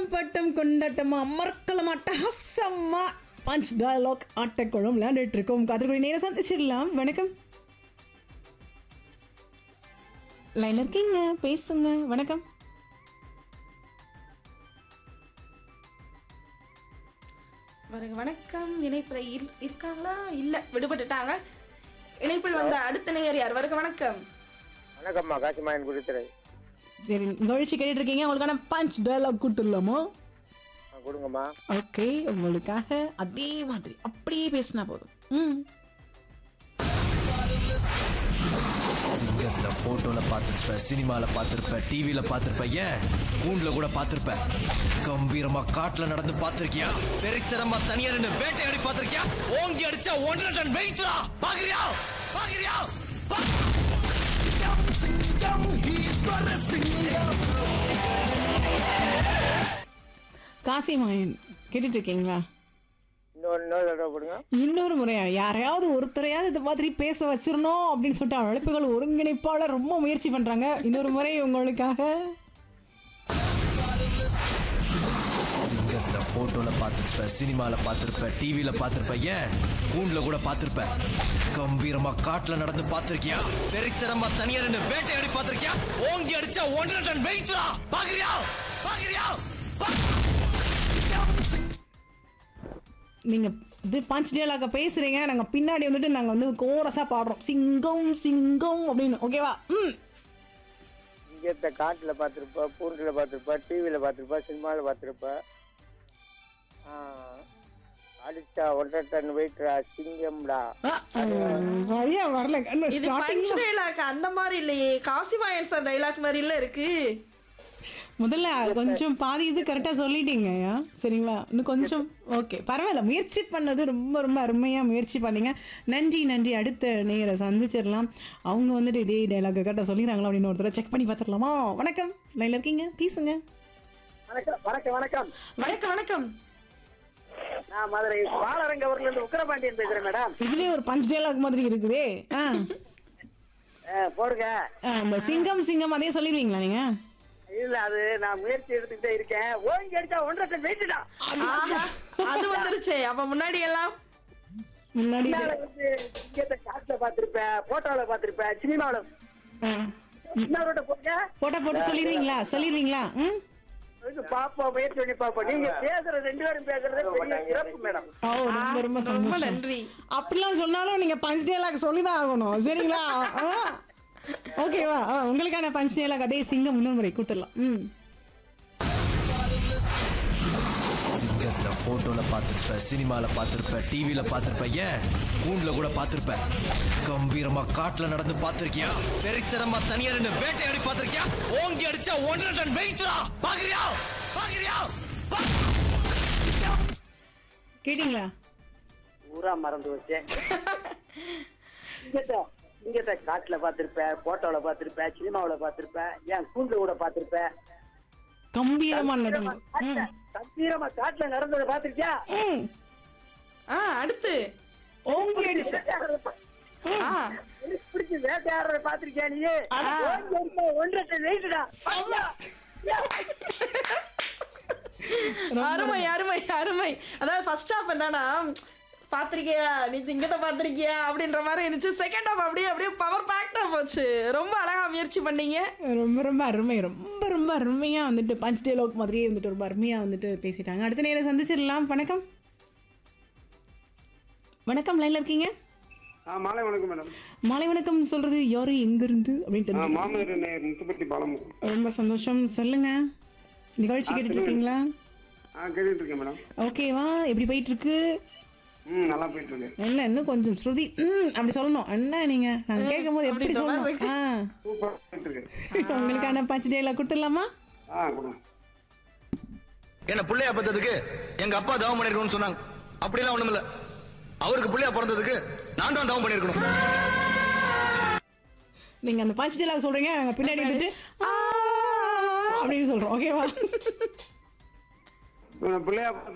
ஆட்டம் பட்டம் கொண்டாட்டமா அமர்க்கலம் அட்டஹசமா punch dialogue ஆட்டக்குளம் விளையாண்டுட்டு இருக்கோம் கதிர்குடி நேரம் சந்திச்சிடலாம் வணக்கம் லைன் இருக்கீங்க பேசுங்க வணக்கம் வருங்க வணக்கம் இணைப்பில் இல்- இருக்காங்களா இல்ல விடுபட்டுட்டாங்க இணைப்பில் வந்த அடுத்த நேயர் யார் வருக வணக்கம் வணக்கம்மா காசிமாயன் குடித்துறை சரி நிகழ்ச்சி கேட்டுட்டு இருக்கீங்க உங்களுக்கான பஞ்ச் டயலாக் கொடுத்துடலாமோ ஆ, கொடுங்கம்மா ஓகே உங்களுக்காக அதே மாதிரி அப்படியே பேசினா போதும் ம் சிங்கர்ல போட்டோல பார்த்திருப்ப சினிமால பார்த்திருப்ப டிவில பார்த்திருப்ப ஏன் கூண்டுல கூட பார்த்திருப்ப கம்பீரமா காட்டுல நடந்து பார்த்திருக்கியா வெறித்தனமா தனியா நின்னு வேட்டையாடி பார்த்திருக்கியா ஓங்கி அடிச்சா ஒன்றரை டன் வெயிட்ரா பாக்குறியா பாக்குறியா பா- சிங்கம், he's got a சிங்கம். காசி மாயன் கேட்டுட்டு இருக்கீங்களா இன்னொரு இன்னொரு தடவை கொடுங்க இன்னொரு முறையா யாரையாவது ஒருத்தரையாவது இது மாதிரி பேச வச்சிடணும் அப்படின்னு சொல்லிட்டு அழைப்புகள் ஒருங்கிணைப்பாளர் ரொம்ப முயற்சி பண்றாங்க இன்னொரு முறை உங்களுக்காக சிங்கர்ல போட்டோல பார்த்திருப்ப சினிமால பார்த்திருப்ப டிவில பார்த்திருப்ப ஏன் கூண்டுல கூட பார்த்திருப்ப கம்பீரமா காட்டுல நடந்து பார்த்திருக்கியா வெறித்தனமா தனியா நின்னு வேட்டையாடி பார்த்திருக்கியா ஓங்கி அடிச்சா ஒன்றரை டன் வெயிட்ரா பாக்குறியா பாக்குறியா பா- நீங்க இது பஞ்ச் டேலாக பேசுறீங்க நாங்க பின்னாடி வந்துட்டு நாங்க வந்து கோரஸா பாடுறோம் சிங்கம் சிங்கம் அப்படின்னு ஓகேவா ம் சிங்கத்தை காட்டில் பார்த்துருப்ப பூண்டில் பார்த்துருப்ப டிவியில் பார்த்துருப்ப சினிமாவில் பார்த்துருப்ப அடிச்சா ஒன்றரை டன் வெயிட்ரா சிங்கம்டா ஆ, ம், சரியா வரல இன்னும் இது starting பஞ்ச் டைலாக் அந்த மாதிரி இல்லையே காசிமாயன் சார் டைலாக் மாதிரி இல்ல இருக்கு முதல்ல கொஞ்சம் பாதி இது கரெக்டாக சொல்லிட்டீங்க சரிங்களா இன்னும் கொஞ்சம் ஓகே பரவாயில்ல முயற்சி பண்ணது ரொம்ப ரொம்ப அருமையாக முயற்சி பண்ணீங்க நன்றி நன்றி அடுத்த நேரை சந்திச்சிடலாம் அவங்க வந்துட்டு இதே டைலாக் கரெக்டாக சொல்லிடுறாங்களா அப்படின்னு ஒரு தடவை செக் பண்ணி பார்த்துடலாமா வணக்கம் லைனில் இருக்கீங்க பேசுங்க வணக்கம் வணக்கம் வணக்கம் வணக்கம் வணக்கம் நான் மதுரை பாலரங்க ஊர்லேருந்து உக்கரபாண்டியன் பேசுகிறேன் மேடம் இதுலேயே ஒரு பஞ்ச் டைலாக் மாதிரி இருக்குதே ஆ போடுங்க ஆ, இந்த சிங்கம் சிங்கம் அதே சொல்லிடுவீங்களா நீங்கள் இல்ல அது நான் முயற்சி எடுத்துக்கிட்டே இருக்கேன் ஓங்கி அடிச்சா ஒன்றரை டன் வெயிட்டுடா ஆஹா, அது வந்துருச்சே அப்ப முன்னாடி எல்லாம் முன்னாடி வந்து சிங்கத்தை காட்டுல பார்த்திருப்பேன் போட்டோல பார்த்திருப்பேன் சினிமாவில் ஆ இன்னொரு போங்க போட்டோ போட்டு சொல்லிடுவீங்களா சொல்லிடுவீங்களா ம் இது பாப்போம் முயற்சி பண்ணி பாப்போம் நீங்க பேசுற ரெண்டு பேரும் பேசுறது பெரிய சிறப்பு மேடம் ஓ ரொம்ப ரொம்ப ரொம்ப சந்தோஷம் நன்றி அப்படிலாம் சொன்னாலும் நீங்க பஞ்ச் டேலாக் சொல்லி தான் ஆகணும் சரிங்களா ஆ. ஓகேவா ஆ, உங்களுக்கான பஞ்ச் டேலாக் அதே சிங்கம் இன்னொரு முறை கொடுத்துடலாம் ம் சிங்கர்ல போட்டோல பார்த்திருப்ப சினிமால பார்த்திருப்ப டிவில பார்த்திருப்ப ஏன் கூண்டுல கூட பார்த்திருப்ப கம்பீரமா காட்டுல நடந்து பார்த்திருக்கியா வெறித்தனமா தனியா நின்னு வேட்டையாடி பார்த்திருக்கியா ஓங்கி அடிச்சா ஒன்றரை டன் வெயிட்ரா பாக்குறியா பாக்குறியா பா- கேட்டிங்களா ஊரா மறந்து வச்சேன் சிங்கத்தை சிங்கத்தை காட்டுல பார்த்திருப்பேன் போட்டோல பார்த்திருப்பேன் சினிமாவுல பார்த்திருப்பேன் ஏன் கூண்டுல கூட பார்த்திருப்பேன் கம்பீரமா நடனம் காட்டுல, கம்பீரமா காட்டுல நடந்ததை பார்த்திருக்கியா ம். ஆ அடுத்து ஓங்கி அடிச்சு வேட்டையாடுறத பா- ஆ எனக்கு பிடிச்சி வேட்டையாடுறத பார்த்திருக்கியா நீ ஓங்கி அடிச்சா ஒன்றரை டன் வெயிட்டுடா அருமை அருமை அருமை அதாவது ஃபர்ஸ்ட் ஹாஃப் என்னன்னா பாத்திருக்கியா நீ சிங்கத்தை பாத்திருக்கியா அப்படின்ற மாதிரி இருந்துச்சு செகண்ட் ஹாஃப் அப்படியே அப்படியே பவர் பேக்டா போச்சு ரொம்ப அழகா முயற்சி பண்ணீங்க ரொம்ப ரொம்ப அருமை ரொம்ப ரொம்ப அருமையா வந்துட்டு பஞ்ச் டேலாக் மாதிரியே வந்துட்டு ரொம்ப அருமையா வந்துட்டு பேசிட்டாங்க அடுத்த நேரம் சந்திச்சிடலாம் வணக்கம் வணக்கம் லைன்ல இருக்கீங்க ஆ மாலை வணக்கம் மேடம் மாலை வணக்கம் சொல்றது யாரு எங்க இருந்து அப்படின்னு ஆ தெரிஞ்சு மாமனார் நேர் முத்துப்பட்டி பாலம் ரொம்ப சந்தோஷம் சொல்லுங்க நிகழ்ச்சி கேட்டுட்டு இருக்கீங்களா ஆ கேட்டுட்டு இருக்கேன் மேடம் ஓகேவா எப்படி போயிட்டு இருக்கு ம் நல்லா போயிட்டு இருக்கு என்ன இன்னும் கொஞ்சம் ஸ்ருதி ம் அப்படி சொல்லணும் என்ன நீங்க நாங்க கேட்கும் போது எப்படி அப்படின்ற மாதிரி சொல்லணும் இருக்கு. ஆ சூப்பராக போயிட்டு இருக்கு உங்களுக்கான பஞ்சு டேல கொடுத்துடலாமா ஆ கொடுங்க என்ன புள்ளையா பெத்ததுக்கு எங்க அப்பா தவம் பண்ணிருக்கணும்னு சொன்னாங்க அப்படிலாம் ஒண்ணுமில்ல அவருக்கு புள்ளையா பிறந்ததுக்கு நான் தான் தவம் பண்ணிருக்கணும் நீங்க அந்த பஞ்சு டேலாக் சொல்றீங்க நாங்க பின்னாடி வந்துட்டு ஆ அப்படின்னு சொல்றோம் ஓகேவா பிள்ளையா